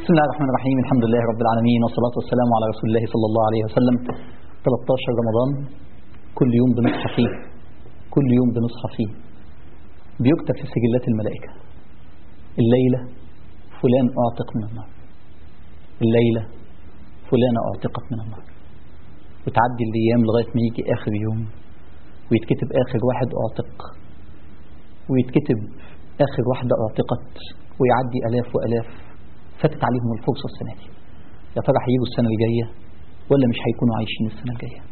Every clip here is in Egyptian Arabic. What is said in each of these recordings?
بسم الله الرحمن الرحيم الحمد لله رب العالمين والصلاة والسلام على رسول الله صلى الله عليه وسلم 13 رمضان كل يوم بنصحى فيه كل يوم بنصحى فيه بيكتب في سجلات الملائكة الليلة فلان أعتق من النار الليلة فلانة أعتقت من النار وتعدي الأيام لغاية ما يجي آخر يوم ويتكتب آخر واحد أعتق ويتكتب آخر واحدة أعتقت ويعدي ألاف وألاف فاتت عليهم الفرصة السنة دي يا ترى هيجوا السنة الجاية ولا مش هيكونوا عايشين السنة الجاية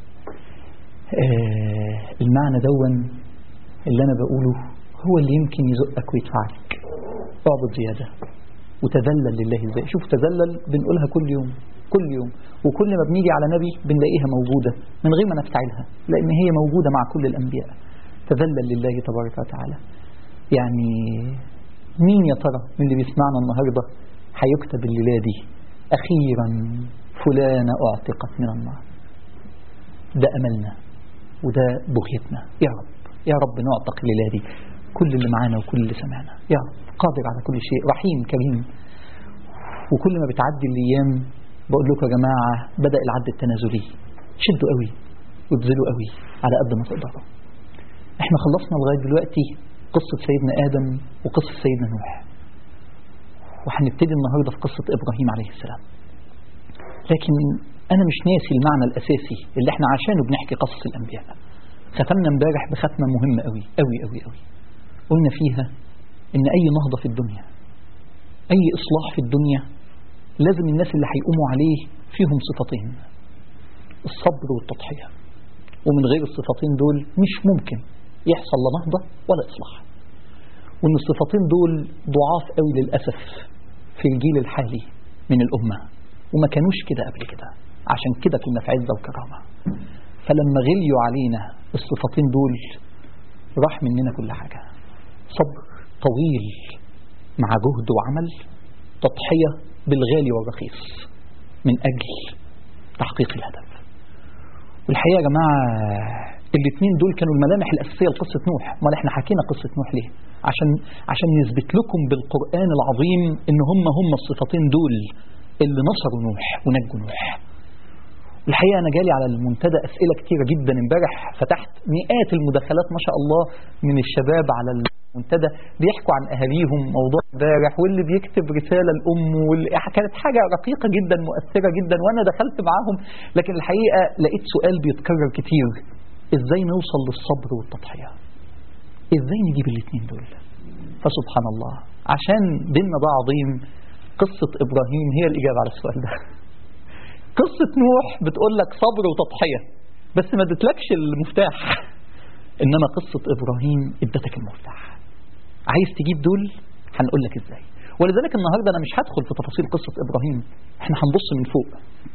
آه المعنى دون اللي أنا بقوله هو اللي يمكن يزقك ويدفعك اعبد زيادة وتذلل لله ازاي شوف تذلل بنقولها كل يوم كل يوم وكل ما بنيجي على نبي بنلاقيها موجودة من غير ما نفتعلها لأن هي موجودة مع كل الأنبياء تذلل لله تبارك وتعالى يعني مين يا ترى من اللي بيسمعنا النهاردة هيكتب الليلة دي أخيرا فلانة أعتقت من النار ده أملنا وده بغيتنا يا رب يا رب نعتق الليلة دي كل اللي معانا وكل اللي سمعنا يا رب قادر على كل شيء رحيم كريم وكل ما بتعدي الأيام بقول لكم يا جماعة بدأ العد التنازلي شدوا قوي وابذلوا قوي على قد ما تقدروا احنا خلصنا لغاية دلوقتي قصة سيدنا آدم وقصة سيدنا نوح وهنبتدي النهاردة في قصة إبراهيم عليه السلام لكن أنا مش ناسي المعنى الأساسي اللي احنا عشانه بنحكي قصص الأنبياء ختمنا امبارح بختمة مهمة قوي قوي قوي قوي قلنا فيها إن أي نهضة في الدنيا أي إصلاح في الدنيا لازم الناس اللي هيقوموا عليه فيهم صفتين الصبر والتضحية ومن غير الصفتين دول مش ممكن يحصل لا نهضة ولا إصلاح وإن الصفتين دول ضعاف قوي للأسف في الجيل الحالي من الأمة وما كانوش كده قبل كده عشان كده كنا في عزة وكرامة فلما غليوا علينا الصفتين دول راح مننا كل حاجة صبر طويل مع جهد وعمل تضحية بالغالي والرخيص من أجل تحقيق الهدف والحقيقة يا جماعة الاثنين دول كانوا الملامح الأساسية لقصة نوح ما احنا حكينا قصة نوح ليه عشان عشان نثبت لكم بالقرآن العظيم ان هم هم الصفتين دول اللي نصروا نوح ونجوا نوح الحقيقة أنا جالي على المنتدى أسئلة كتيرة جدا امبارح فتحت مئات المداخلات ما شاء الله من الشباب على المنتدى بيحكوا عن أهاليهم موضوع امبارح واللي بيكتب رسالة الأم واللي كانت حاجة رقيقة جدا مؤثرة جدا وأنا دخلت معاهم لكن الحقيقة لقيت سؤال بيتكرر كتير إزاي نوصل للصبر والتضحية إزاي نجيب الاثنين دول فسبحان الله عشان ديننا ده عظيم قصة إبراهيم هي الإجابة على السؤال ده قصة نوح بتقول لك صبر وتضحية بس ما ادتلكش المفتاح إنما قصة إبراهيم ادتك المفتاح عايز تجيب دول هنقول لك إزاي ولذلك النهاردة أنا مش هدخل في تفاصيل قصة إبراهيم احنا هنبص من فوق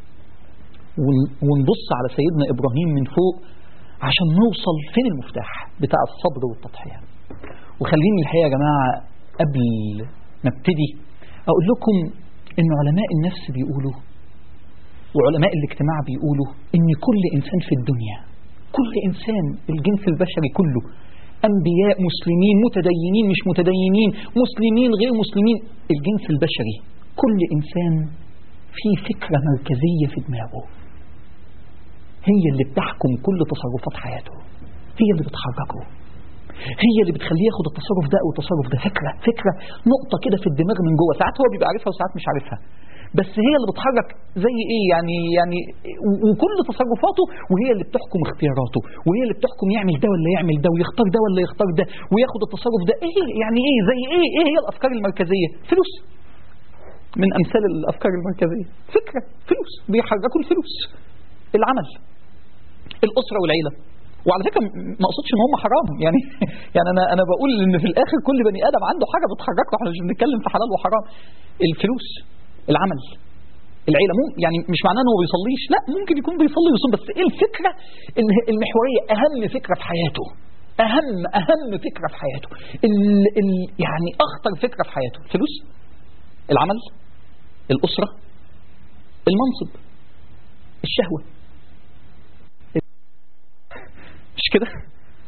ونبص على سيدنا إبراهيم من فوق عشان نوصل فين المفتاح بتاع الصبر والتضحية وخليني الحقيقة يا جماعة قبل ما ابتدي أقول لكم إن علماء النفس بيقولوا وعلماء الاجتماع بيقولوا إن كل إنسان في الدنيا كل إنسان الجنس البشري كله أنبياء مسلمين متدينين مش متدينين مسلمين غير مسلمين الجنس البشري كل إنسان في فكرة مركزية في دماغه هي اللي بتحكم كل تصرفات حياته هي اللي بتحركه هي اللي بتخليه ياخد التصرف ده او التصرف ده فكره فكره نقطه كده في الدماغ من جوه ساعات هو بيبقى عارفها وساعات مش عارفها بس هي اللي بتحرك زي ايه يعني يعني وكل تصرفاته وهي اللي بتحكم اختياراته وهي اللي بتحكم يعمل ده ولا يعمل ده ويختار ده ولا يختار ده وياخد التصرف ده ايه يعني ايه زي ايه ايه هي الافكار المركزيه فلوس من امثال الافكار المركزيه فكره فلوس بيحركوا الفلوس العمل الاسره والعيله وعلى فكره ما اقصدش ان هم حرام يعني يعني انا انا بقول ان في الاخر كل بني ادم عنده حاجه بتحركه احنا مش بنتكلم في حلال وحرام الفلوس العمل العيله مو يعني مش معناه انه ما بيصليش لا ممكن يكون بيصلي ويصوم بس ايه الفكره المحوريه اهم فكره في حياته اهم اهم فكره في حياته ال ال يعني اخطر فكره في حياته الفلوس العمل الاسره المنصب الشهوه مش كده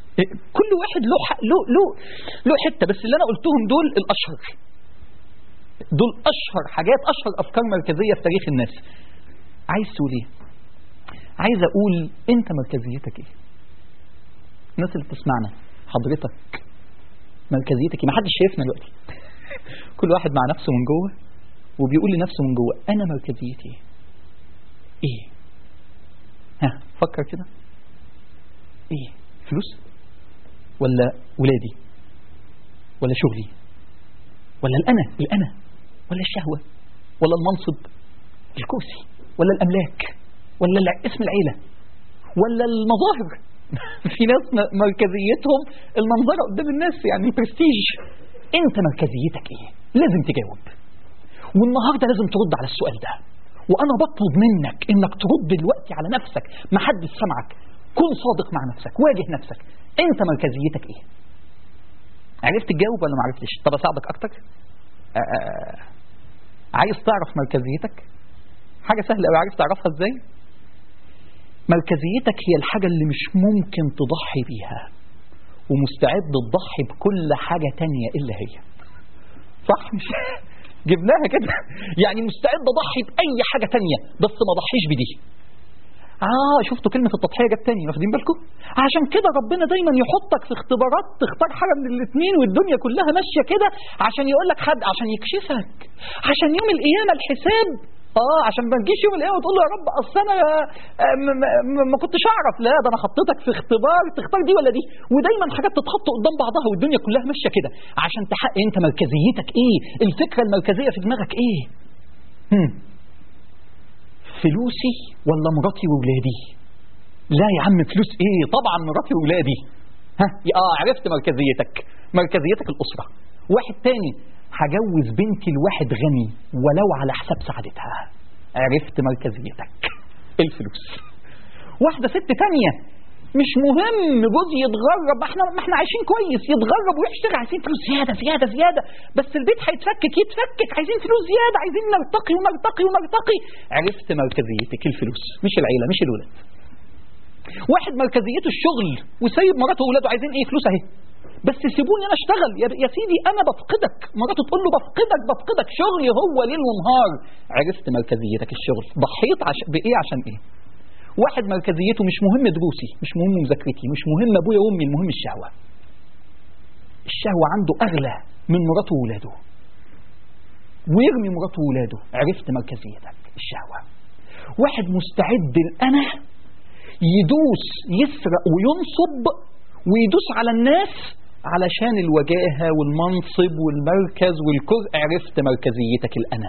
كل واحد له له له له حته بس اللي انا قلتهم دول الاشهر دول اشهر حاجات اشهر افكار مركزيه في تاريخ الناس عايز تقول ايه عايز اقول انت مركزيتك ايه الناس اللي بتسمعنا حضرتك مركزيتك ايه ما حدش شايفنا دلوقتي كل واحد مع نفسه من جوه وبيقول لنفسه من جوه انا مركزيتي ايه ايه ها فكر كده ايه فلوس ولا ولادي ولا شغلي ولا الأنا الأنا ولا الشهوة ولا المنصب الكرسي ولا الأملاك ولا الع- اسم العيلة ولا المظاهر في ناس م- مركزيتهم المنظرة قدام الناس يعني البرستيج انت مركزيتك ايه لازم تجاوب والنهاردة لازم ترد على السؤال ده وانا بطلب منك انك ترد دلوقتي على نفسك محدش سمعك كن صادق مع نفسك واجه نفسك انت مركزيتك ايه عرفت تجاوب ولا ما عرفتش طب اساعدك اكتر آه، عايز تعرف مركزيتك حاجه سهله قوي عارف تعرفها ازاي مركزيتك هي الحاجه اللي مش ممكن تضحي بيها ومستعد تضحي بكل حاجه تانية الا هي صح مش جبناها كده يعني مستعد اضحي باي حاجه تانية بس ما اضحيش بدي اه شفتوا كلمة التضحية جت تاني واخدين بالكم؟ عشان كده ربنا دايما يحطك في اختبارات تختار حاجة من الاثنين والدنيا كلها ماشية كده عشان يقول لك حد عشان يكشفك عشان يوم القيامة الحساب اه عشان ما تجيش يوم القيامة وتقول له يا رب اصل انا آه، م- م- ما كنتش اعرف لا ده انا حطيتك في اختبار تختار دي ولا دي ودايما حاجات تتحط قدام بعضها والدنيا كلها ماشية كده عشان تحقق انت مركزيتك ايه؟ الفكرة المركزية في دماغك ايه؟ هم. فلوسي ولا مراتي وولادي لا يا عم فلوس ايه طبعا مراتي وولادي ها اه عرفت مركزيتك مركزيتك الاسره واحد تاني هجوز بنتي لواحد غني ولو على حساب سعادتها عرفت مركزيتك الفلوس واحده ست تانية مش مهم جوزي يتغرب ما احنا ما احنا عايشين كويس يتغرب ويشتغل عايزين فلوس زياده زياده زياده بس البيت هيتفكك يتفكك عايزين فلوس زياده عايزين نرتقي ونرتقي ونرتقي عرفت مركزيتك الفلوس مش العيله مش الولاد واحد مركزيته الشغل وسايب مراته واولاده عايزين ايه فلوس اهي بس سيبوني انا اشتغل يا, يا سيدي انا بفقدك مراته تقول له بفقدك بفقدك شغلي هو ليل ونهار عرفت مركزيتك الشغل ضحيت عش... بايه عشان ايه واحد مركزيته مش مهم دروسي مش مهم مذاكرتي مش مهم ابويا وامي المهم الشهوه الشهوه عنده اغلى من مراته وولاده ويرمي مراته وولاده عرفت مركزيتك الشهوه واحد مستعد الانا يدوس يسرق وينصب ويدوس على الناس علشان الوجاهة والمنصب والمركز والكرء عرفت مركزيتك الأنا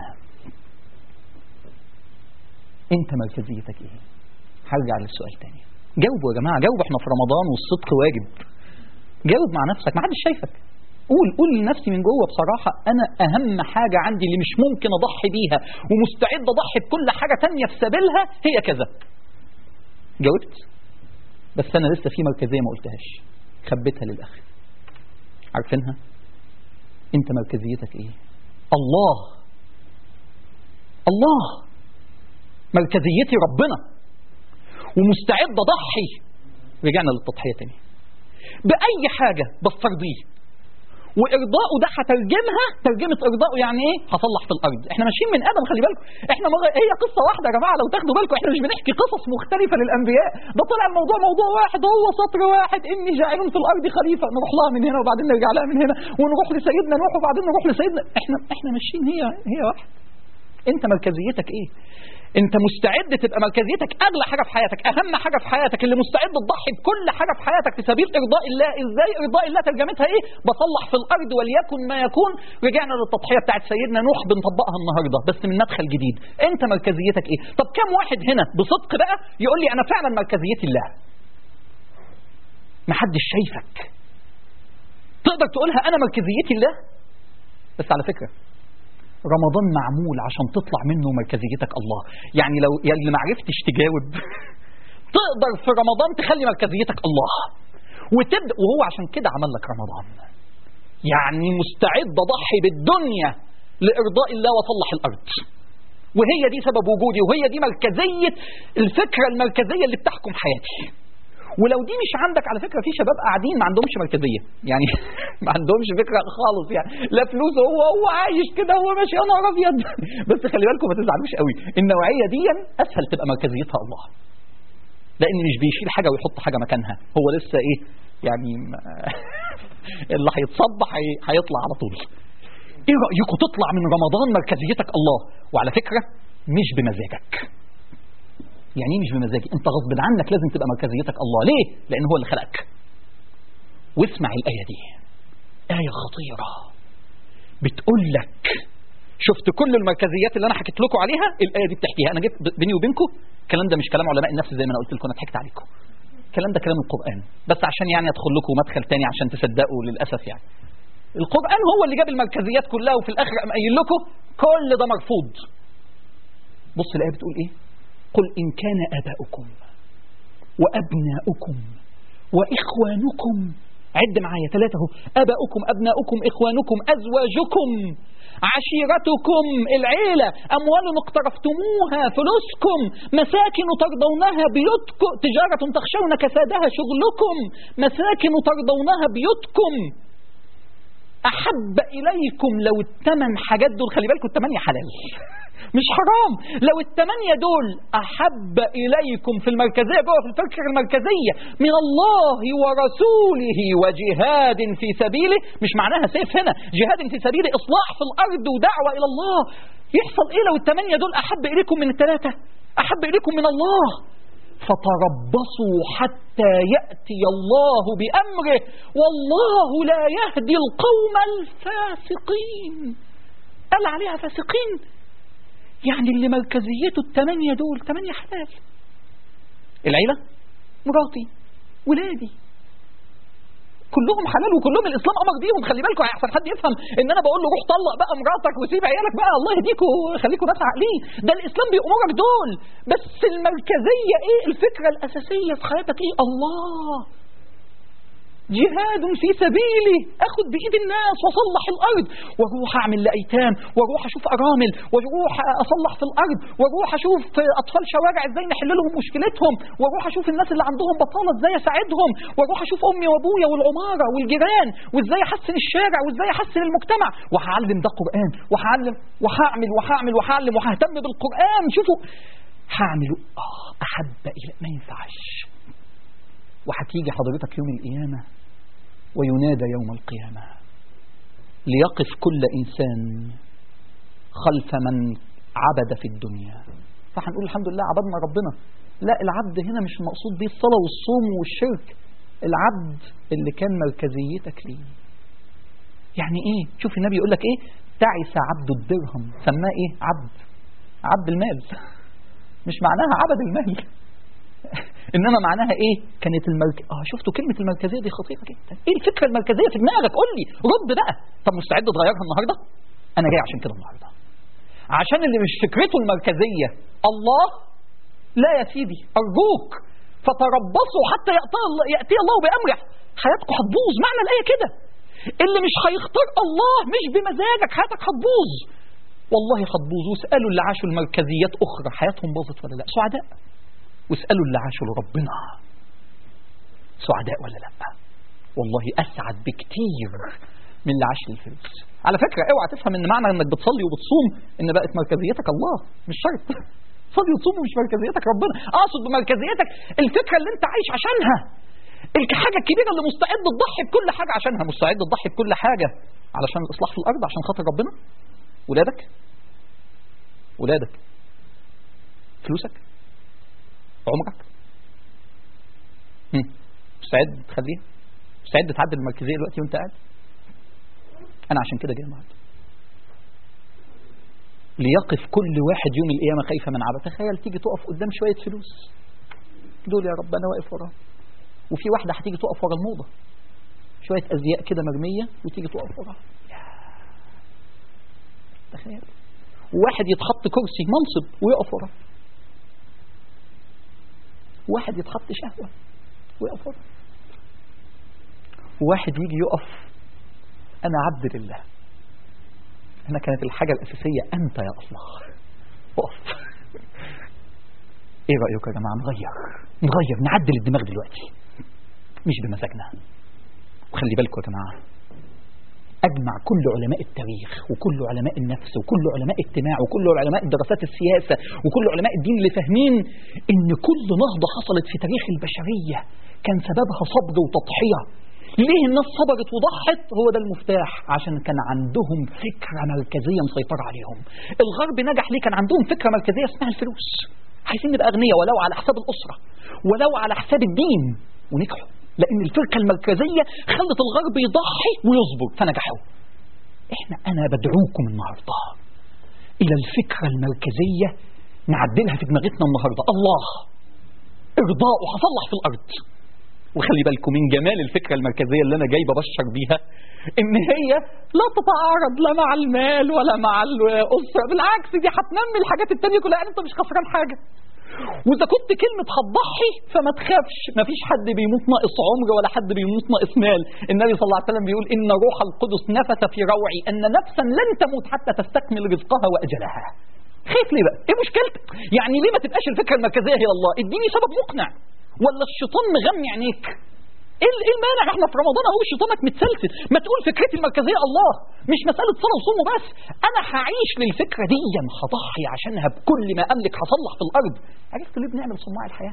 انت مركزيتك ايه هرجع للسؤال تاني جاوبوا يا جماعة جاوبوا احنا في رمضان والصدق واجب جاوب مع نفسك ما حدش شايفك قول قول لنفسي من جوه بصراحة أنا أهم حاجة عندي اللي مش ممكن أضحي بيها ومستعد أضحي بكل حاجة تانية في سبيلها هي كذا جاوبت بس أنا لسه في مركزية ما قلتهاش خبيتها للآخر عارفينها أنت مركزيتك إيه الله الله مركزيتي ربنا ومستعد أضحي رجعنا للتضحية تاني بأي حاجة بسترضيه وارضائه ده هترجمها ترجمه ارضائه يعني ايه هصلح في الارض احنا ماشيين من ادم خلي بالكم احنا مغ... هي قصه واحده يا جماعه لو تاخدوا بالكم احنا مش بنحكي قصص مختلفه للانبياء ده طلع الموضوع موضوع واحد هو سطر واحد اني جاعل في الارض خليفه نروح لها من هنا وبعدين نرجع لها من هنا ونروح لسيدنا نوح وبعدين نروح لسيدنا احنا احنا ماشيين هي هي واحد انت مركزيتك ايه انت مستعد تبقى مركزيتك اغلى حاجه في حياتك اهم حاجه في حياتك اللي مستعد تضحي بكل حاجه في حياتك في سبيل ارضاء الله ازاي ارضاء الله ترجمتها ايه بصلح في الارض وليكن ما يكون رجعنا للتضحيه بتاعت سيدنا نوح بنطبقها النهارده بس من مدخل جديد انت مركزيتك ايه طب كم واحد هنا بصدق بقى يقول لي انا فعلا مركزيتي الله محدش شايفك تقدر تقولها انا مركزيتي الله بس على فكره رمضان معمول عشان تطلع منه مركزيتك الله يعني لو يا اللي ما عرفتش تجاوب تقدر في رمضان تخلي مركزيتك الله وتبدا وهو عشان كده عمل لك رمضان يعني مستعد اضحي بالدنيا لارضاء الله واصلح الارض وهي دي سبب وجودي وهي دي مركزيه الفكره المركزيه اللي بتحكم حياتي ولو دي مش عندك على فكره في شباب قاعدين ما عندهمش مركزيه يعني ما عندهمش فكره خالص يعني لا فلوس هو هو عايش كده هو ماشي يا نهار ابيض بس خلي بالكم ما تزعلوش قوي النوعيه دي اسهل تبقى مركزيتها الله لان مش بيشيل حاجه ويحط حاجه مكانها هو لسه ايه يعني اللي هيتصب هيطلع على طول ايه رايكم تطلع من رمضان مركزيتك الله وعلى فكره مش بمزاجك يعني ايه مش بمزاجي انت غصب عنك لازم تبقى مركزيتك الله ليه لان هو اللي خلقك واسمع الايه دي ايه خطيره بتقول لك شفت كل المركزيات اللي انا حكيت لكم عليها الايه دي بتحكيها انا جبت بيني وبينكم الكلام ده مش كلام علماء النفس زي ما انا قلت لكم انا ضحكت عليكم الكلام ده كلام القران بس عشان يعني ادخل لكم مدخل تاني عشان تصدقوا للاسف يعني القران هو اللي جاب المركزيات كلها وفي الاخر قام قايل لكم كل ده مرفوض بص الايه بتقول ايه قل ان كان اباؤكم وابناؤكم واخوانكم عد معايا ثلاثة اهو اباؤكم ابناؤكم اخوانكم ازواجكم عشيرتكم العيلة أموال اقترفتموها فلوسكم مساكن ترضونها بيوتكم تجارة تخشون كسادها شغلكم مساكن ترضونها بيوتكم أحب إليكم لو الثمان حاجات دول خلي بالكم الثمانية حلال مش حرام لو الثمانية دول أحب إليكم في المركزية جوه في الفكرة المركزية من الله ورسوله وجهاد في سبيله مش معناها سيف هنا جهاد في سبيله إصلاح في الأرض ودعوة إلى الله يحصل إيه لو الثمانية دول أحب إليكم من الثلاثة أحب إليكم من الله فتربصوا حتى يأتي الله بأمره والله لا يهدي القوم الفاسقين قال عليها فاسقين يعني اللي مركزيته الثمانية دول ثمانية حلال العيلة مراتي ولادي كلهم حلال وكلهم الاسلام امر بيهم خلي بالكم احسن حد يفهم ان انا بقول له روح طلق بقى مراتك وسيب عيالك بقى الله يهديكوا خليكم ناس عاقلين ده الاسلام بيامرك دول بس المركزيه ايه الفكره الاساسيه في حياتك ايه الله جهاد في سبيلي اخد بايد الناس واصلح الارض واروح اعمل لايتام واروح اشوف ارامل واروح اصلح في الارض واروح اشوف اطفال شوارع ازاي نحل لهم مشكلتهم واروح اشوف الناس اللي عندهم بطاله ازاي اساعدهم واروح اشوف امي وابويا والعماره والجيران وازاي احسن الشارع وازاي احسن المجتمع وهعلم ده قران وهعلم وهعمل وهعمل وهعلم وههتم بالقران شوفوا هعمل اه احب الى ما ينفعش وهتيجي حضرتك يوم القيامه وينادى يوم القيامة ليقف كل إنسان خلف من عبد في الدنيا فهنقول الحمد لله عبدنا ربنا لا العبد هنا مش المقصود بيه الصلاة والصوم والشرك العبد اللي كان مركزيتك ليه يعني ايه شوف النبي يقول لك ايه تعس عبد الدرهم سماه ايه عبد عبد المال مش معناها عبد المال انما معناها ايه كانت المرك... اه شفتوا كلمه المركزيه دي خطيره جدا ايه الفكره المركزيه في دماغك قول لي رد بقى طب مستعد تغيرها النهارده انا جاي عشان كده النهارده عشان اللي مش فكرته المركزيه الله لا يا سيدي ارجوك فتربصوا حتى ياتي الله, يأتي الله بامره حياتكم هتبوظ معنى الايه كده اللي مش هيختار الله مش بمزاجك حياتك هتبوظ والله هتبوظ واسالوا اللي عاشوا المركزيات اخرى حياتهم باظت ولا لا سعداء واسألوا اللي عاشوا لربنا سعداء ولا لا والله أسعد بكتير من اللي عاش للفلوس على فكرة اوعى تفهم ان معنى انك بتصلي وبتصوم ان بقت مركزيتك الله مش شرط صلي وتصوم مش مركزيتك ربنا اقصد بمركزيتك الفكرة اللي انت عايش عشانها الحاجة الكبيرة اللي مستعد تضحي بكل حاجة عشانها مستعد تضحي بكل حاجة علشان الإصلاح في الأرض عشان خاطر ربنا ولادك ولادك فلوسك عمرك مستعد تخليها مستعد تعدل المركزيه دلوقتي وانت قاعد انا عشان كده جاي النهارده ليقف كل واحد يوم القيامه خايفه من عبد تخيل تيجي تقف قدام شويه فلوس دول يا رب انا واقف وراهم وفي واحده هتيجي تقف ورا الموضه شويه ازياء كده مرميه وتيجي تقف وراها تخيل وواحد يتحط كرسي منصب ويقف وراه واحد يتحط شهوة ويقف وواحد يجي يقف أنا عبد لله هنا كانت الحاجة الأساسية أنت يا الله اقف ايه رايكم يا جماعه نغير نغير نعدل الدماغ دلوقتي مش بمزاجنا وخلي بالكم يا جماعه أجمع كل علماء التاريخ وكل علماء النفس وكل علماء اجتماع وكل علماء دراسات السياسة وكل علماء الدين اللي فاهمين إن كل نهضة حصلت في تاريخ البشرية كان سببها صبر وتضحية ليه الناس صبرت وضحت هو ده المفتاح عشان كان عندهم فكرة مركزية مسيطرة عليهم الغرب نجح ليه كان عندهم فكرة مركزية اسمها الفلوس عايزين نبقى أغنياء ولو على حساب الأسرة ولو على حساب الدين ونجحوا لأن الفكرة المركزية خلت الغرب يضحي ويصبر فنجحوا احنا أنا بدعوكم النهاردة إلى الفكرة المركزية نعدلها في دماغتنا النهاردة الله إرضاء وهصلح في الأرض وخلي بالكم من جمال الفكرة المركزية اللي أنا جاي ببشر بيها إن هي لا تتعارض لا مع المال ولا مع الأسرة بالعكس دي هتنمي الحاجات التانية كلها أنت مش خسران حاجة واذا كنت كلمة هتضحي فما تخافش ما فيش حد بيموت ناقص عمر ولا حد بيموت ناقص مال النبي صلى الله عليه وسلم بيقول ان روح القدس نفث في روعي ان نفسا لن تموت حتى تستكمل رزقها واجلها خايف ليه بقى ايه مشكلتك يعني ليه ما تبقاش الفكرة المركزية هي الله اديني سبب مقنع ولا الشيطان مغمي عينيك ايه ايه المانع احنا في رمضان اهو شيطانك متسلسل ما تقول فكرتي المركزيه الله مش مساله صلاه وصوم وبس انا هعيش للفكره دي هضحي عشانها بكل ما املك هصلح في الارض عرفت ليه بنعمل صناع الحياه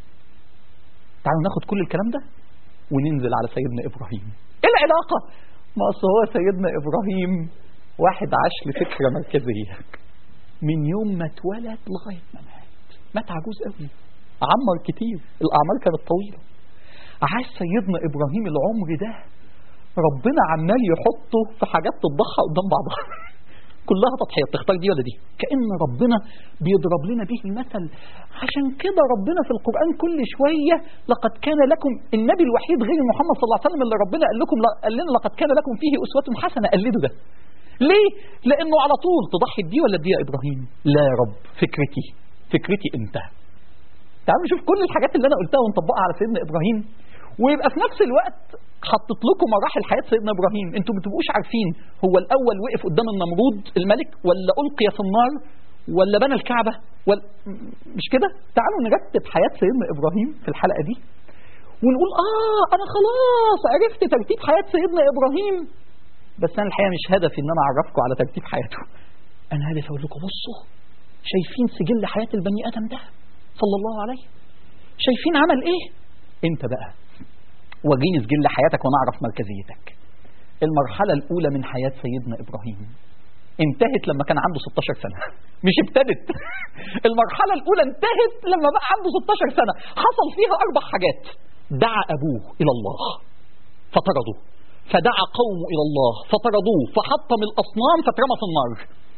تعالوا ناخد كل الكلام ده وننزل على سيدنا ابراهيم ايه العلاقه ما اصل هو سيدنا ابراهيم واحد عاش لفكره مركزيه من يوم ما اتولد لغايه ما مات مات عجوز قوي عمر كتير الاعمار كانت طويله عاش سيدنا ابراهيم العمر ده ربنا عمال يحطه في حاجات تتضحى قدام بعضها كلها تضحية تختار دي ولا دي كأن ربنا بيضرب لنا به المثل عشان كده ربنا في القرآن كل شوية لقد كان لكم النبي الوحيد غير محمد صلى الله عليه وسلم اللي ربنا قال لكم قال لنا لقد كان لكم فيه أسوة حسنة قلدوا ده ليه؟ لأنه على طول تضحي بدي ولا دي يا إبراهيم لا يا رب فكرتي فكرتي أنت تعالوا نشوف كل الحاجات اللي أنا قلتها ونطبقها على سيدنا إبراهيم ويبقى في نفس الوقت حطت لكم مراحل حياة سيدنا إبراهيم انتوا ما بتبقوش عارفين هو الأول وقف قدام النمرود الملك ولا ألقي في النار ولا بنى الكعبة ولا مش كده تعالوا نرتب حياة سيدنا إبراهيم في الحلقة دي ونقول آه أنا خلاص عرفت ترتيب حياة سيدنا إبراهيم بس أنا الحقيقة مش هدفي إن أنا أعرفكم على ترتيب حياته أنا هدفي أقول لكم بصوا شايفين سجل حياة البني آدم ده صلى الله عليه شايفين عمل إيه أنت بقى وريني سجل حياتك وانا اعرف مركزيتك المرحلة الأولى من حياة سيدنا إبراهيم انتهت لما كان عنده 16 سنة مش ابتدت المرحلة الأولى انتهت لما بقى عنده 16 سنة حصل فيها أربع حاجات دعا أبوه إلى الله فطردوه فدعا قومه إلى الله فطردوه فحطم الأصنام فاترمى في النار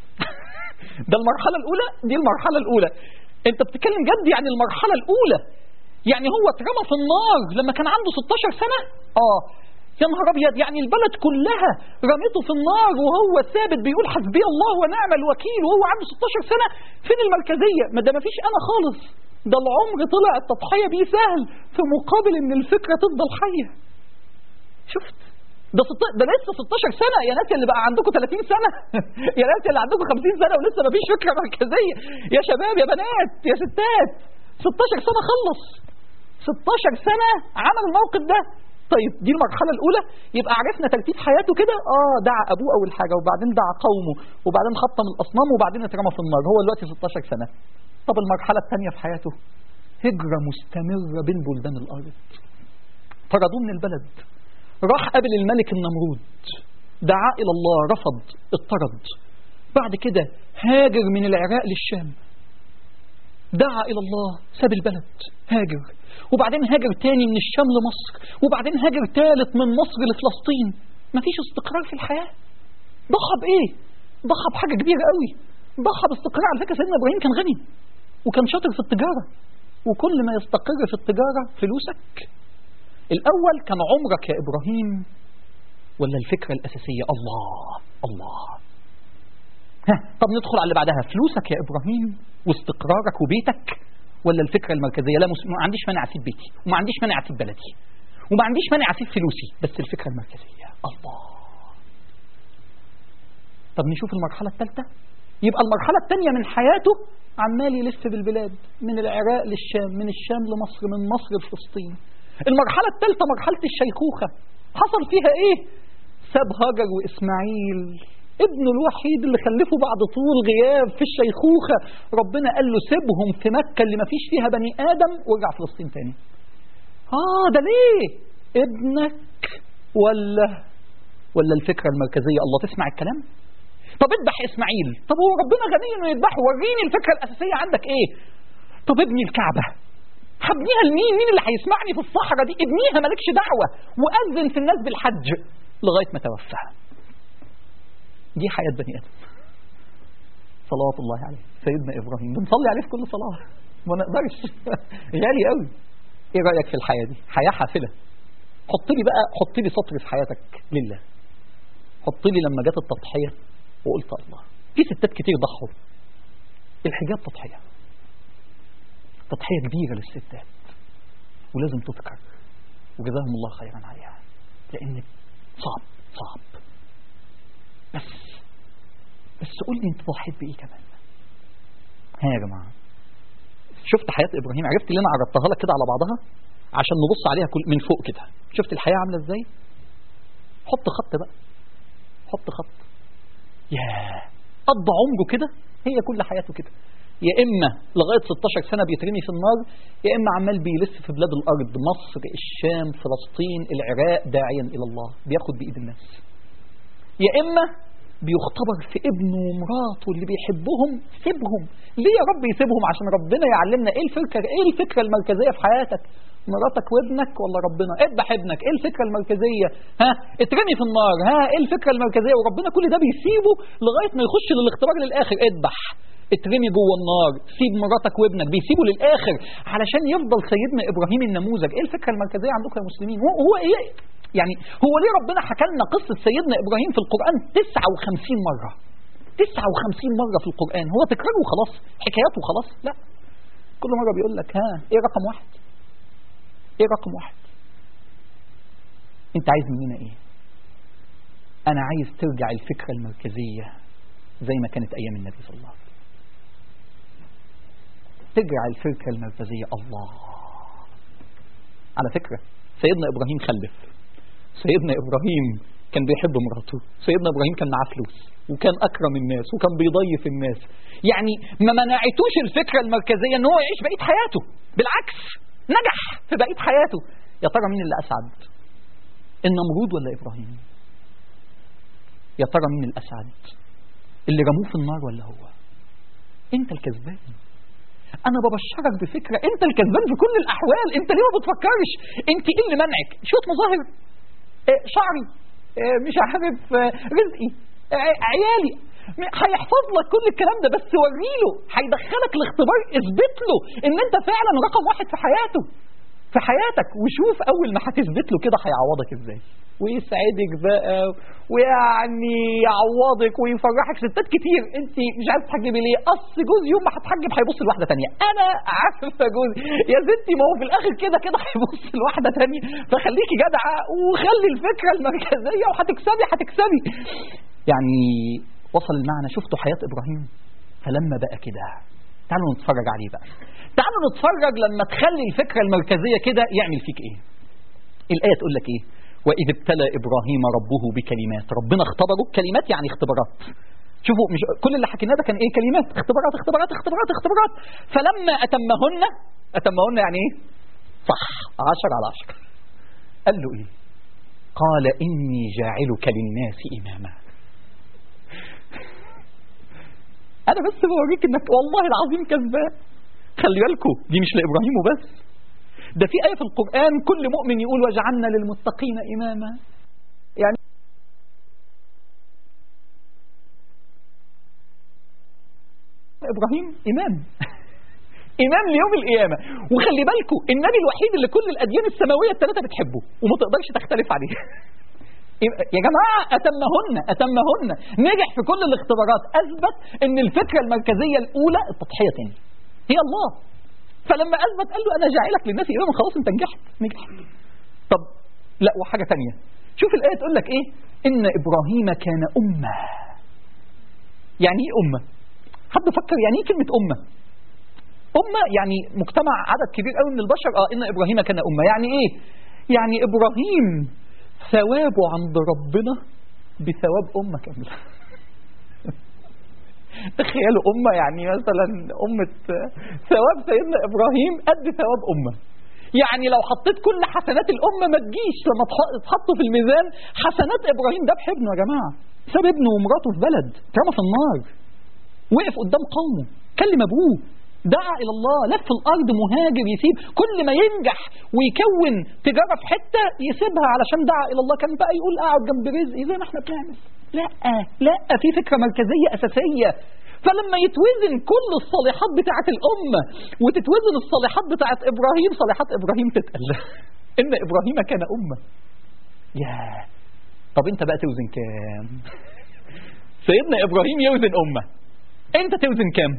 ده المرحلة الأولى دي المرحلة الأولى أنت بتتكلم جد يعني المرحلة الأولى يعني هو اترمى في النار لما كان عنده 16 سنة اه يا نهار ابيض يعني البلد كلها رميته في النار وهو ثابت بيقول حسبي الله ونعم الوكيل وهو عنده 16 سنة فين المركزية ما ده ما فيش انا خالص ده العمر طلع التضحية بيه سهل في مقابل ان الفكرة تفضل حية شفت ده ست... ده لسه 16 سنة يا ناس اللي بقى عندكم 30 سنة يا ناس اللي عندكم 50 سنة ولسه ما فيش فكرة مركزية يا شباب يا بنات يا ستات 16 سنة خلص 16 سنة عمل الموقف ده طيب دي المرحلة الأولى يبقى عرفنا ترتيب حياته كده اه دعا أبوه أول حاجة وبعدين دعا قومه وبعدين حطم الأصنام وبعدين اترمى في النار هو دلوقتي 16 سنة طب المرحلة الثانية في حياته هجرة مستمرة بين بلدان الأرض طردوه من البلد راح قابل الملك النمرود دعا إلى الله رفض اضطرد بعد كده هاجر من العراق للشام دعا إلى الله ساب البلد هاجر وبعدين هاجر تاني من الشام لمصر وبعدين هاجر تالت من مصر لفلسطين مفيش استقرار في الحياة ضحى بإيه ضحى بحاجة كبيرة قوي ضحى باستقرار على فكرة سيدنا إبراهيم كان غني وكان شاطر في التجارة وكل ما يستقر في التجارة فلوسك الأول كان عمرك يا إبراهيم ولا الفكرة الأساسية الله الله ها طب ندخل على اللي بعدها فلوسك يا إبراهيم واستقرارك وبيتك ولا الفكرة المركزية لا مس... ما عنديش مانع أسيب بيتي وما عنديش مانع أسيب بلدي وما عنديش مانع أسيب فلوسي بس الفكرة المركزية الله طب نشوف المرحلة الثالثة يبقى المرحلة الثانية من حياته عمال يلف بالبلاد من العراق للشام من الشام لمصر من مصر لفلسطين المرحلة الثالثة مرحلة الشيخوخة حصل فيها ايه ساب هاجر واسماعيل ابنه الوحيد اللي خلفه بعد طول غياب في الشيخوخة ربنا قال له سيبهم في مكة اللي ما فيش فيها بني آدم وارجع فلسطين تاني اه ده ليه ابنك ولا ولا الفكرة المركزية الله تسمع الكلام طب اذبح اسماعيل طب هو ربنا غني انه يذبحه وريني الفكرة الأساسية عندك ايه طب ابني الكعبة هبنيها لمين مين اللي هيسمعني في الصحراء دي ابنيها مالكش دعوة وأذن في الناس بالحج لغاية ما توفى دي حياة بني آدم صلوات الله عليه سيدنا إبراهيم بنصلي عليه في كل صلاة ما نقدرش غالي قوي ايه رأيك في الحياة دي حياة حافلة حط لي بقى حط لي سطر في حياتك لله حط لي لما جت التضحية وقلت الله في ستات كتير ضحوا الحجاب تضحية تضحية كبيرة للستات ولازم تذكر وجزاهم الله خيرا عليها لأن صعب صعب بس بس قول لي انت ضحيت بايه كمان ها يا جماعه شفت حياه ابراهيم عرفت اللي انا عرضتها لك كده على بعضها عشان نبص عليها كل من فوق كده شفت الحياه عامله ازاي حط خط بقى حط خط يا قضى عمره كده هي كل حياته كده يا اما لغايه 16 سنه بيترمي في النار يا اما عمال بيلف في بلاد الارض مصر الشام فلسطين العراق داعيا الى الله بياخد بايد الناس يا إما بيختبر في ابنه ومراته اللي بيحبهم سيبهم ليه يا رب يسيبهم عشان ربنا يعلمنا ايه الفكرة ايه الفكرة المركزية في حياتك مراتك وابنك ولا ربنا اذبح ابنك ايه الفكرة المركزية ها اترمي في النار ها ايه الفكرة المركزية وربنا كل ده بيسيبه لغاية ما يخش للاختبار للاخر اذبح اترمي جوه النار سيب مراتك وابنك بيسيبه للاخر علشان يفضل سيدنا ابراهيم النموذج ايه الفكرة المركزية عندكم يا مسلمين هو, هو ايه يعني هو ليه ربنا حكى لنا قصة سيدنا إبراهيم في القرآن 59 مرة 59 مرة في القرآن هو تكرار وخلاص حكايات وخلاص لا كل مرة بيقول لك ها ايه رقم واحد ايه رقم واحد انت عايز مننا ايه انا عايز ترجع الفكرة المركزية زي ما كانت ايام النبي صلى الله عليه وسلم ترجع الفكرة المركزية الله على فكرة سيدنا إبراهيم خلف سيدنا إبراهيم كان بيحب مراته سيدنا إبراهيم كان معاه فلوس وكان أكرم الناس وكان بيضيف الناس يعني ما منعتوش الفكرة المركزية ان هو يعيش بقية حياته بالعكس نجح في بقية حياته يا ترى مين اللي أسعد النمرود ولا إبراهيم يا ترى مين الأسعد اللي رموه في النار ولا هو انت الكذبان انا ببشرك بفكرة انت الكذبان في كل الاحوال انت ليه ما بتفكرش انت ايه اللي منعك شوية مظاهر اه شعري اه مش عارف اه رزقي عيالي هيحفظ لك كل الكلام ده بس وريله هيدخلك الاختبار اثبت له ان انت فعلا رقم واحد في حياته في حياتك وشوف اول ما هتثبت له كده هيعوضك ازاي ويسعدك بقى ويعني يعوضك ويفرحك ستات كتير انت مش عايز تحجبي ليه اصل جوز يوم ما هتحجب هيبص لواحده تانية انا عارفه جوزي يا ستي ما هو في الاخر كده كده هيبص لواحده تانية فخليكي جدعه وخلي الفكره المركزيه وهتكسبي هتكسبي يعني وصل المعنى شفتوا حياه ابراهيم فلما بقى كده تعالوا نتفرج عليه بقى تعالوا نتفرج لما تخلي الفكره المركزيه كده يعمل فيك ايه الايه تقول لك ايه وإذ ابتلى إبراهيم ربه بكلمات ربنا اختبره كلمات يعني اختبارات شوفوا مش كل اللي حكيناه ده كان ايه كلمات اختبارات اختبارات اختبارات اختبارات فلما أتمهن أتمهن يعني ايه صح عشر على عشر قال له ايه قال إني جاعلك للناس إماما أنا بس بوريك إنك والله العظيم كذاب خلي بالكم دي مش لإبراهيم وبس ده في آية في القرآن كل مؤمن يقول وجعلنا للمتقين إماما يعني إبراهيم إمام إمام ليوم القيامة وخلي بالكم النبي الوحيد اللي كل الأديان السماوية الثلاثة بتحبه وما تقدرش تختلف عليه يا جماعة أتمهن أتمهن نجح في كل الاختبارات أثبت أن الفكرة المركزية الأولى التضحية تاني هي الله فلما أثبت قال له أنا جاعلك للناس إماما خلاص أنت نجحت نجحت طب لا وحاجة تانية شوف الآية تقول لك إيه إن إبراهيم كان أمة يعني إيه أمة حد فكر يعني إيه كلمة أمة أمة يعني مجتمع عدد كبير قوي من البشر اه إن إبراهيم كان أمة يعني إيه يعني إبراهيم ثوابه عند ربنا بثواب أمة كاملة تخيلوا أمة يعني مثلا أمة ثواب سيدنا إبراهيم قد ثواب أمة يعني لو حطيت كل حسنات الأمة ما تجيش لما تحطوا في الميزان حسنات إبراهيم ده ابنه يا جماعة ساب ابنه ومراته في بلد اترمى في النار وقف قدام قومه كلم أبوه دعا إلى الله لف الأرض مهاجر يسيب كل ما ينجح ويكون تجارة في حتة يسيبها علشان دعا إلى الله كان بقى يقول أقعد جنب رزقي زي ما احنا بنعمل لا لا في فكرة مركزية أساسية فلما يتوزن كل الصالحات بتاعت الأمة وتتوزن الصالحات بتاعت إبراهيم صالحات إبراهيم تتقل إن إبراهيم كان أمة يا طب أنت بقى توزن كام سيدنا إبراهيم يوزن أمة أنت توزن كام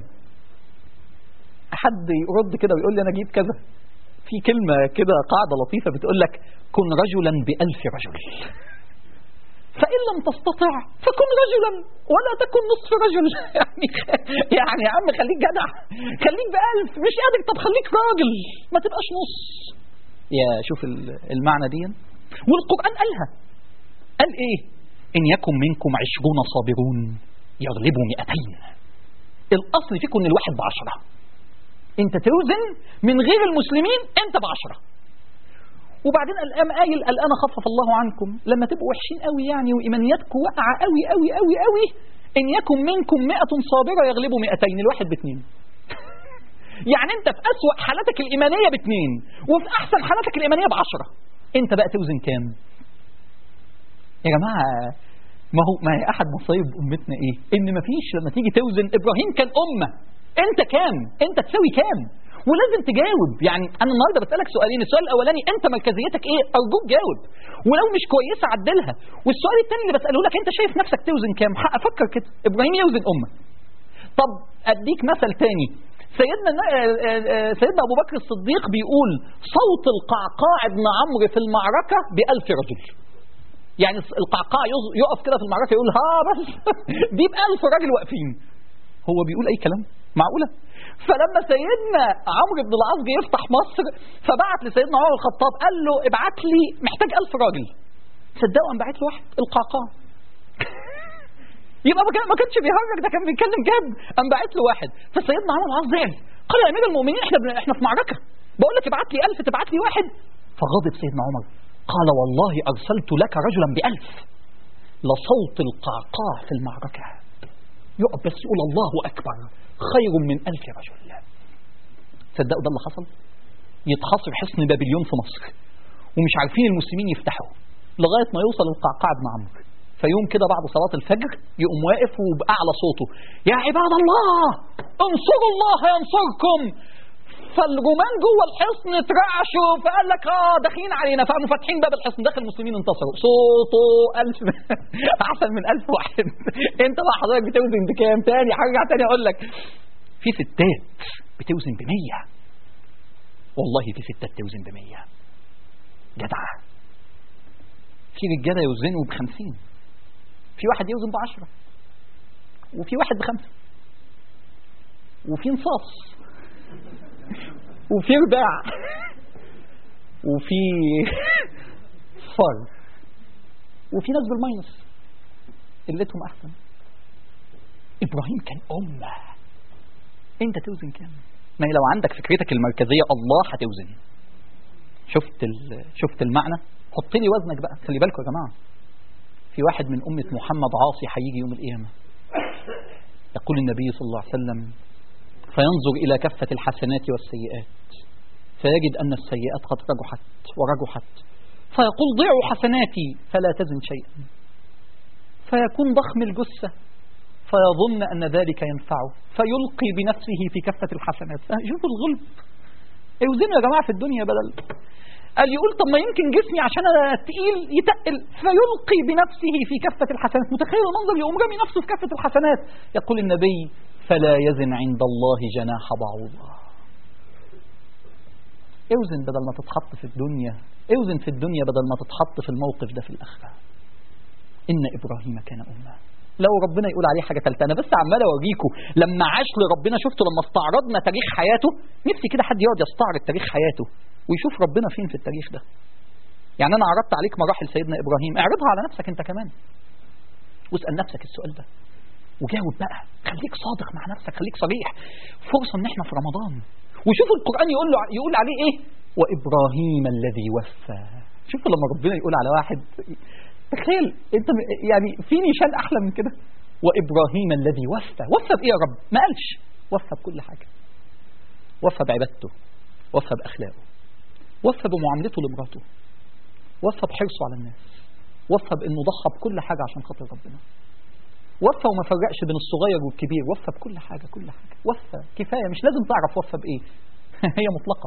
حد يرد كده ويقول لي أنا جيت كذا في كلمة كده قاعدة لطيفة بتقول لك كن رجلا بألف رجل فإن لم تستطع فكن رجلا ولا تكن نصف رجل يعني يعني يا عم خليك جدع خليك بألف مش قادر طب خليك راجل ما تبقاش نص يا شوف المعنى دي والقرآن قالها قال ايه إن يكن منكم عشرون صابرون يغلبوا مئتين الأصل فيكم إن الواحد بعشرة انت توزن من غير المسلمين انت بعشرة وبعدين الآن قايل الآن خفف الله عنكم لما تبقوا وحشين قوي يعني وإيمانياتكم واقعة قوي قوي قوي قوي إن يكن منكم مئة صابرة يغلبوا مئتين الواحد باثنين يعني أنت في أسوأ حالاتك الإيمانية باثنين وفي أحسن حالاتك الإيمانية بعشرة أنت بقى توزن كام يا جماعة ما هو ما هي أحد مصايب أمتنا إيه إن ما فيش لما تيجي توزن إبراهيم كان أمة أنت كام أنت تساوي كام ولازم تجاوب يعني انا النهارده بسالك سؤالين السؤال الاولاني انت مركزيتك ايه ارجوك جاوب ولو مش كويسه عدلها والسؤال الثاني اللي بساله لك انت شايف نفسك توزن كام افكر كده ابراهيم يوزن امه طب اديك مثل تاني سيدنا سيدنا ابو بكر الصديق بيقول صوت القعقاع بن عمرو في المعركه بألف رجل يعني القعقاع يقف كده في المعركه يقول ها بس دي بألف راجل واقفين هو بيقول اي كلام معقوله فلما سيدنا عمرو بن العاص جه يفتح مصر فبعت لسيدنا عمر الخطاب قال له ابعت لي محتاج ألف راجل صدقوا قام بعت له واحد القعقاع يبقى ما كانش بيهرج ده كان بيتكلم جد قام بعت له واحد فسيدنا عمرو بن العاص زعل قال يا امير المؤمنين احنا احنا في معركه بقول لك ابعت لي ألف تبعت لي واحد فغضب سيدنا عمر قال والله ارسلت لك رجلا بألف لصوت القعقاع في المعركه يقف بس يقول الله اكبر خير من ألف رجل تصدقوا ده اللي حصل يتحصر حصن بابليون في مصر ومش عارفين المسلمين يفتحوا لغاية ما يوصل القعقاع بن عمرو فيوم كده بعد صلاة الفجر يقوم واقف وبأعلى صوته يا عباد الله انصروا الله ينصركم فالرومان جوه الحصن اترعشوا فقال لك اه داخلين علينا فقاموا فاتحين باب الحصن داخل المسلمين انتصروا صوته ألف احسن من ألف واحد انت بقى حضرتك بتوزن بكام تاني هرجع تاني اقول لك في ستات بتوزن بمية والله في ستات توزن بمية جدعة في رجالة يوزنوا بخمسين في واحد يوزن بعشرة وفي واحد بخمسة وفي نصاص وفي رباع وفي فر وفي ناس بالماينس قلتهم احسن ابراهيم كان امه انت توزن كام ما هي لو عندك فكرتك المركزيه الله هتوزن شفت شفت المعنى حط لي وزنك بقى خلي بالكم يا جماعه في واحد من امه محمد عاصي هيجي يوم القيامه يقول النبي صلى الله عليه وسلم فينظر إلى كفة الحسنات والسيئات فيجد أن السيئات قد رجحت ورجحت فيقول ضعوا حسناتي فلا تزن شيئا فيكون ضخم الجثة فيظن أن ذلك ينفعه فيلقي بنفسه في كفة الحسنات شوفوا الغلب اوزنوا يا جماعة في الدنيا بدل قال يقول طب ما يمكن جسمي عشان انا تقيل يتقل فيلقي بنفسه في كفة الحسنات متخيل المنظر يقوم رامي نفسه في كفة الحسنات يقول النبي فلا يزن عند الله جناح بعوضة اوزن بدل ما تتحط في الدنيا اوزن في الدنيا بدل ما تتحط في الموقف ده في الآخرة إن إبراهيم كان أمة لو ربنا يقول عليه حاجة ثالثة أنا بس عمال أوريكم لما عاش لربنا شفتوا لما استعرضنا تاريخ حياته نفسي كده حد يقعد يستعرض تاريخ حياته ويشوف ربنا فين في التاريخ ده يعني أنا عرضت عليك مراحل سيدنا إبراهيم اعرضها على نفسك أنت كمان واسأل نفسك السؤال ده وجاوب بقى خليك صادق مع نفسك خليك صريح فرصة ان احنا في رمضان وشوفوا القرآن يقول له يقول عليه ايه وإبراهيم الذي وفى شوفوا لما ربنا يقول على واحد تخيل انت يعني في نيشان احلى من كده وإبراهيم الذي وفى وفى بإيه يا رب ما قالش وفى بكل حاجة وفى بعبادته وفى بأخلاقه وفى بمعاملته لمراته وفى بحرصه على الناس وفى بأنه ضحى بكل حاجة عشان خاطر ربنا وفى وما فرقش بين الصغير والكبير وفى بكل حاجة كل حاجة وفى كفاية مش لازم تعرف وفى بإيه هي مطلقة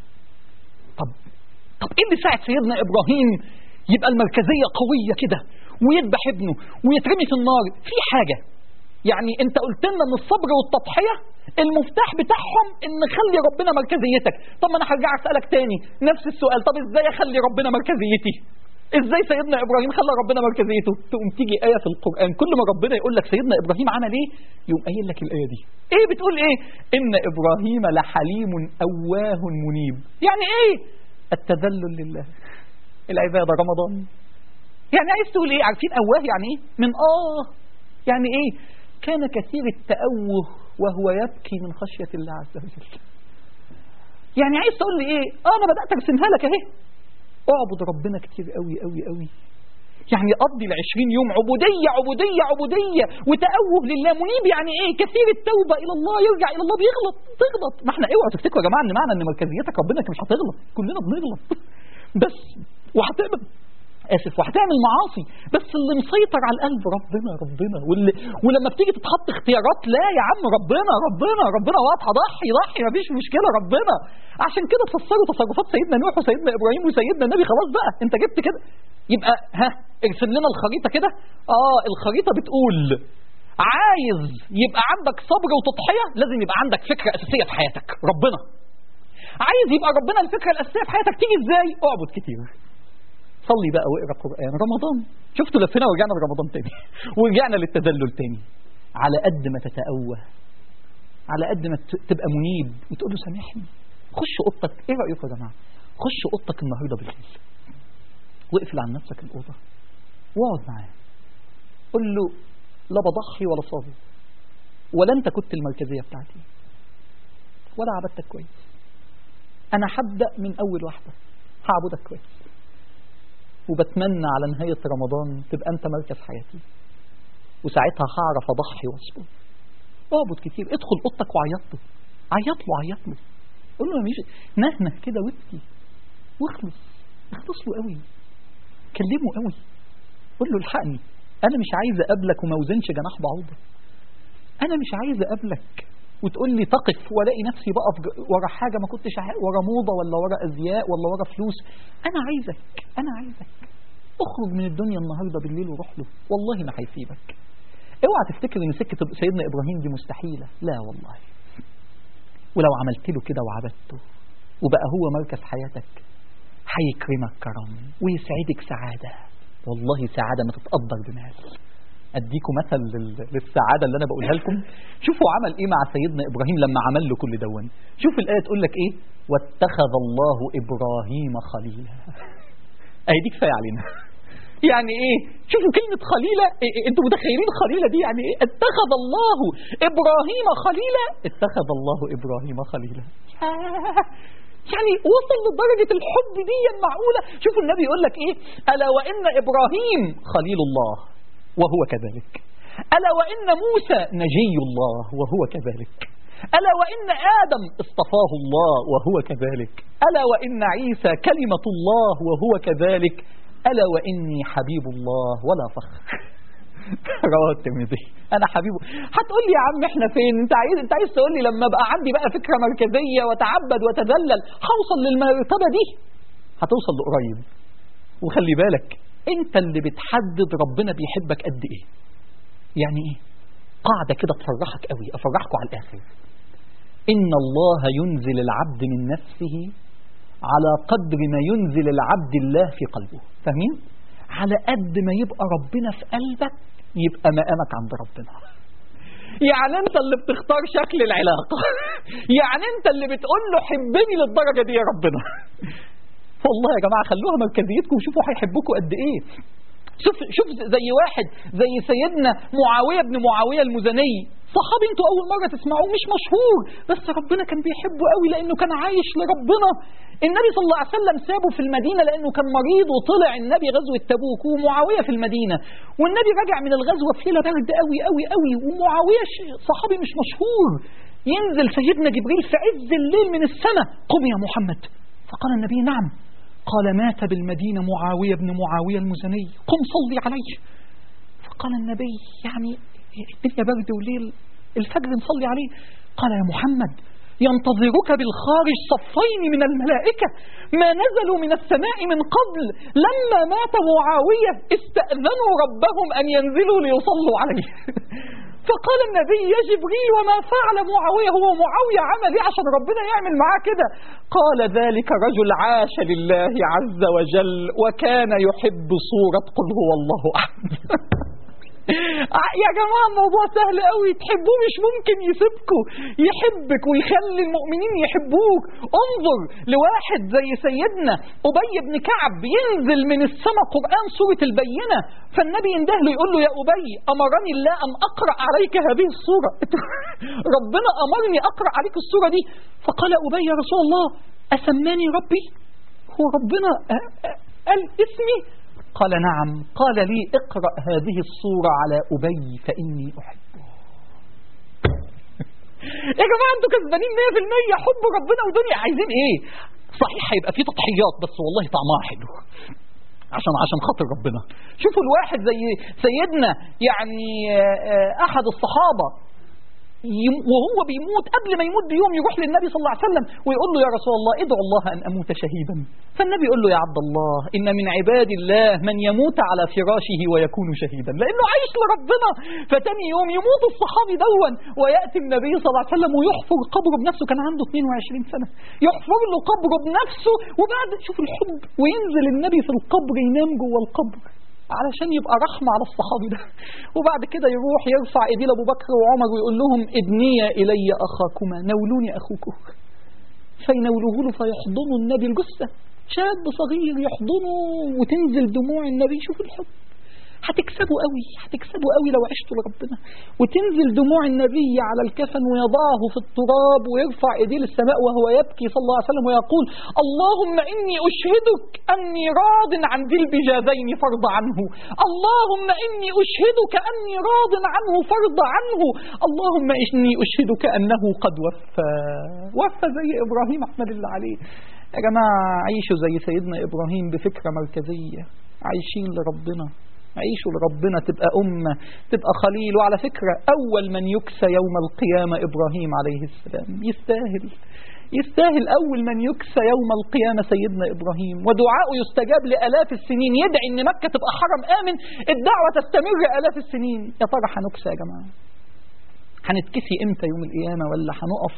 طب طب إيه اللي ساعد سيدنا إبراهيم يبقى المركزية قوية كده ويذبح ابنه ويترمي في النار في حاجة يعني انت قلت لنا ان الصبر والتضحية المفتاح بتاعهم ان خلي ربنا مركزيتك طب ما انا هرجع اسالك تاني نفس السؤال طب ازاي اخلي ربنا مركزيتي ازاي سيدنا ابراهيم خلى ربنا مركزيته تقوم تيجي ايه في القران كل ما ربنا يقول لك سيدنا ابراهيم عمل ايه يقوم قايل لك الايه دي ايه بتقول ايه ان ابراهيم لحليم اواه منيب يعني ايه التذلل لله العباده رمضان يعني عايز تقول ايه عارفين اواه يعني ايه من اه يعني ايه كان كثير التأوه وهو يبكي من خشية الله عز وجل يعني عايز تقول لي ايه اه انا بدأت ارسمها لك اهي اعبد ربنا كتير قوي قوي قوي يعني قضي ال 20 يوم عبودية عبودية عبودية وتأوه لله منيب يعني ايه كثير التوبة الى الله يرجع الى الله بيغلط تغلط ما احنا اوعوا تفتكروا يا جماعة ان معنى ان مركزيتك ربنا مش هتغلط كلنا بنغلط بس وهتعمل اسف وهتعمل معاصي بس اللي مسيطر على القلب ربنا ربنا واللي ولما بتيجي تتحط اختيارات لا يا عم ربنا ربنا ربنا واضحه ضحي ضحي مفيش مشكله ربنا عشان كده فسروا تصرفات سيدنا نوح وسيدنا ابراهيم وسيدنا النبي خلاص بقى انت جبت كده يبقى ها ارسم لنا الخريطه كده اه الخريطه بتقول عايز يبقى عندك صبر وتضحيه لازم يبقى عندك فكره اساسيه في حياتك ربنا عايز يبقى ربنا الفكره الاساسيه في حياتك تيجي ازاي اعبد كتير صلي بقى واقرا قرآن رمضان شفتوا لفينا ورجعنا لرمضان تاني ورجعنا للتذلل تاني على قد ما تتأوه على قد ما تبقى منيب وتقول له سامحني خش اوضتك ايه رأيكم يا جماعة خش اوضتك النهارده بالليل واقفل عن نفسك الأوضة واقعد معاه قول له لا بضحي ولا صابر ولا انت كنت المركزية بتاعتي ولا عبدتك كويس انا هبدأ من اول واحدة هعبدك كويس وبتمنى على نهاية رمضان تبقى أنت مركز حياتي وساعتها هعرف أضحي وأصبر اعبد كتير ادخل أوضتك وعيط له عيط له عيط له قول له مش نهنه كده وابكي واخلص اخلص له قوي كلمه قوي قول له الحقني أنا مش عايز أقابلك وما وزنش جناح بعوضة أنا مش عايز أقابلك وتقول لي تقف والاقي نفسي بقف ورا حاجه ما كنتش ورا موضه ولا ورا ازياء ولا ورا فلوس انا عايزك انا عايزك اخرج من الدنيا النهارده بالليل وروح له والله ما هيسيبك اوعى تفتكر ان سكه سيدنا ابراهيم دي مستحيله لا والله ولو عملت له كده وعبدته وبقى هو مركز حياتك هيكرمك كرم ويسعدك سعاده والله سعاده ما تتقدر بمال اديكم مثل للسعاده اللي انا بقولها لكم شوفوا عمل ايه مع سيدنا ابراهيم لما عمل له كل دون شوف الايه تقول لك ايه واتخذ الله ابراهيم خليلا اهي دي كفايه علينا يعني ايه شوفوا كلمة خليلة إيه إيه انتوا متخيلين خليلة دي يعني ايه اتخذ الله ابراهيم خليلا اتخذ الله ابراهيم خليلا يعني وصل لدرجة الحب دي معقولة شوفوا النبي يقول لك ايه ألا وإن إبراهيم خليل الله وهو كذلك ألا وإن موسى نجي الله وهو كذلك ألا وإن آدم اصطفاه الله وهو كذلك ألا وإن عيسى كلمة الله وهو كذلك ألا وإني حبيب الله ولا فخر رواه الترمذي انا حبيبه هتقول لي يا عم احنا فين انت عايز انت عايز تقول لي لما ابقى عندي بقى فكره مركزيه واتعبد واتذلل هوصل للمرتبه دي هتوصل لقريب وخلي بالك انت اللي بتحدد ربنا بيحبك قد ايه يعني ايه قاعده كده تفرحك قوي افرحكم على الاخر ان الله ينزل العبد من نفسه على قدر ما ينزل العبد الله في قلبه فاهمين على قد ما يبقى ربنا في قلبك يبقى مقامك عند ربنا يعني انت اللي بتختار شكل العلاقة يعني انت اللي بتقول له حبني للدرجة دي يا ربنا والله يا جماعة خلوها مركزيتكم وشوفوا هيحبوكوا قد ايه شوف شوف زي واحد زي سيدنا معاوية بن معاوية المزني صحابي انتوا اول مرة تسمعوه مش مشهور بس ربنا كان بيحبه قوي لانه كان عايش لربنا النبي صلى الله عليه وسلم سابه في المدينة لانه كان مريض وطلع النبي غزوة تبوك ومعاوية في المدينة والنبي رجع من الغزوة في ليلة برد قوي قوي قوي ومعاوية صحابي مش مشهور ينزل سيدنا جبريل في عز الليل من السماء قم يا محمد فقال النبي نعم قال مات بالمدينة معاوية بن معاوية المزني قم صلي عليه فقال النبي يعني الدنيا برد وليل الفجر نصلي عليه قال يا محمد ينتظرك بالخارج صفين من الملائكة ما نزلوا من السماء من قبل لما مات معاوية استأذنوا ربهم أن ينزلوا ليصلوا عليه فقال النبي يا جبريل وما فعل معاوية هو معاوية عمل ايه عشان ربنا يعمل معاه كده قال ذلك رجل عاش لله عز وجل وكان يحب صورة قل هو الله أحد يا جماعة الموضوع سهل قوي تحبوه مش ممكن يسيبكوا يحبك ويخلي المؤمنين يحبوك انظر لواحد زي سيدنا أبي بن كعب ينزل من السماء قرآن سورة البينة فالنبي ينده له يقول له يا أبي أمرني الله أن أقرأ عليك هذه السورة ربنا أمرني أقرأ عليك السورة دي فقال أبي يا رسول الله أسماني ربي هو ربنا قال اسمي قال نعم قال لي اقرأ هذه الصورة على أبي فإني أحبه يا جماعة انتوا كسبانين 100% حب ربنا ودنيا عايزين ايه صحيح هيبقى في تضحيات بس والله طعمها حلو عشان عشان خاطر ربنا شوفوا الواحد زي سيدنا يعني احد الصحابة وهو بيموت قبل ما يموت بيوم يروح للنبي صلى الله عليه وسلم ويقول له يا رسول الله ادعو الله أن أموت شهيدا فالنبي يقول له يا عبد الله إن من عباد الله من يموت على فراشه ويكون شهيدا لأنه عايش لربنا فتاني يوم يموت الصحابي دون ويأتي النبي صلى الله عليه وسلم ويحفر قبره بنفسه كان عنده 22 سنة يحفر له قبره بنفسه وبعد شوف الحب وينزل النبي في القبر ينام جوه القبر علشان يبقى رحمة على الصحابي ده وبعد كده يروح يرفع ايديه لابو بكر وعمر ويقول لهم ابني الي اخاكما نولوني اخوكم فينولوه له فيحضنوا النبي الجثة شاب صغير يحضنه وتنزل دموع النبي شوف الحب هتكسبوا قوي هتكسبوا قوي لو عشتوا لربنا وتنزل دموع النبي على الكفن ويضعه في التراب ويرفع ايديه للسماء وهو يبكي صلى الله عليه وسلم ويقول اللهم اني اشهدك اني راض عن ذي البجادين فرض عنه اللهم اني اشهدك اني راض عنه فرض عنه اللهم اني اشهدك انه قد وفى وفى زي ابراهيم احمد الله عليه يا جماعه عيشوا زي سيدنا ابراهيم بفكره مركزيه عايشين لربنا عيشوا لربنا تبقى أمة تبقى خليل وعلى فكرة أول من يكسى يوم القيامة إبراهيم عليه السلام يستاهل يستاهل أول من يكسى يوم القيامة سيدنا إبراهيم ودعاءه يستجاب لألاف السنين يدعي أن مكة تبقى حرم آمن الدعوة تستمر آلاف السنين يا ترى هنكسى يا جماعة هنتكسي إمتى يوم القيامة ولا هنقف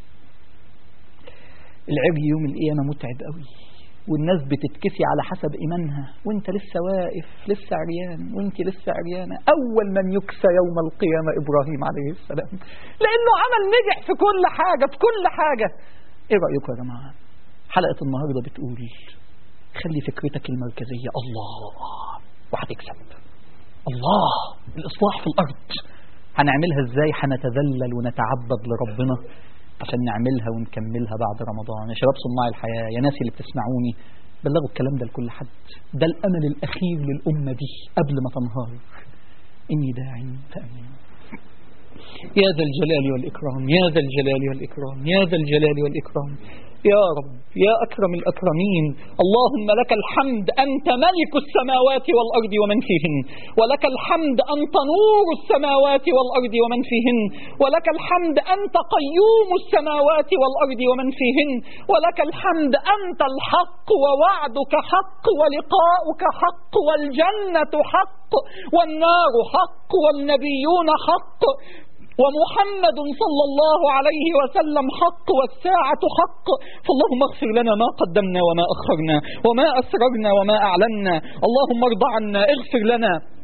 العري يوم القيامة متعب قوي والناس بتتكسي على حسب إيمانها وانت لسه واقف لسه عريان وانت لسه عريانة أول من يكسى يوم القيامة إبراهيم عليه السلام لأنه عمل نجح في كل حاجة في كل حاجة إيه رأيكم يا جماعة حلقة النهاردة بتقول خلي فكرتك المركزية الله وهتكسب الله الإصلاح في الأرض هنعملها إزاي هنتذلل ونتعبد لربنا عشان نعملها ونكملها بعد رمضان يا شباب صناع الحياة يا ناس اللي بتسمعوني بلغوا الكلام ده لكل حد ده الأمل الأخير للأمة دي قبل ما تنهار إني داع فأمين يا ذا الجلال والإكرام يا ذا الجلال والإكرام يا ذا الجلال والإكرام يا رب يا أكرم الأكرمين اللهم لك الحمد أنت ملك السماوات والأرض ومن فيهن ولك الحمد أنت نور السماوات والأرض ومن فيهن ولك الحمد أنت قيوم السماوات والأرض ومن فيهن ولك الحمد أنت الحق ووعدك حق ولقاؤك حق والجنة حق والنار حق والنبيون حق ومحمد صلى الله عليه وسلم حق والساعة حق فاللهم اغفر لنا ما قدمنا وما أخرنا وما أسررنا وما أعلنا اللهم ارض عنا اغفر لنا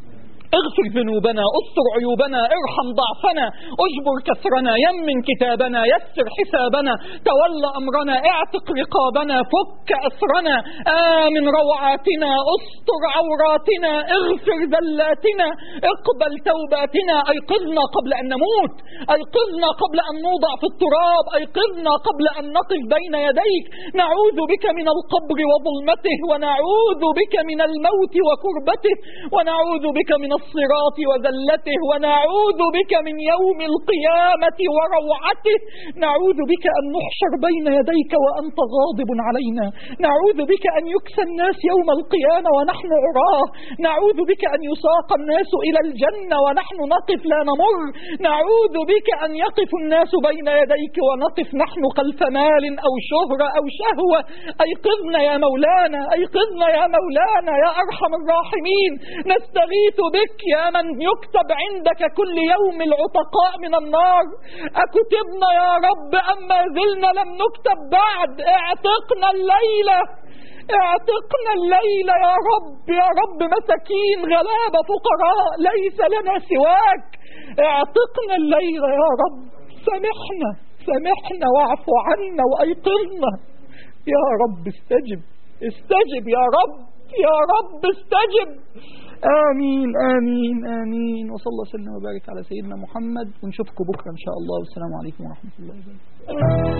اغفر ذنوبنا استر عيوبنا ارحم ضعفنا اجبر كسرنا يمن كتابنا يسر حسابنا تول أمرنا اعتق رقابنا فك أسرنا آمن روعاتنا استر عوراتنا اغفر ذلاتنا اقبل توباتنا أيقظنا قبل أن نموت أيقظنا قبل أن نوضع في التراب أيقظنا قبل أن نقف بين يديك نعوذ بك من القبر وظلمته ونعوذ بك من الموت وكربته ونعوذ بك من الصراط وذلته ونعوذ بك من يوم القيامة وروعته نعوذ بك أن نحشر بين يديك وأنت غاضب علينا نعوذ بك أن يكسى الناس يوم القيامة ونحن عراه نعوذ بك أن يساق الناس إلى الجنة ونحن نقف لا نمر نعوذ بك أن يقف الناس بين يديك ونقف نحن خلف مال أو شهرة أو شهوة أيقظنا يا مولانا أيقظنا يا مولانا يا أرحم الراحمين نستغيث بك يا من يكتب عندك كل يوم العتقاء من النار أكتبنا يا رب أما زلنا لم نكتب بعد اعتقنا الليلة اعتقنا الليلة يا رب يا رب مساكين غلابة فقراء ليس لنا سواك اعتقنا الليلة يا رب سامحنا سامحنا واعف عنا وأيقظنا يا رب استجب استجب يا رب يا رب استجب آمين آمين آمين وصلى الله وسلم وبارك على سيدنا محمد ونشوفكم بكرة إن شاء الله والسلام عليكم ورحمة الله وبركاته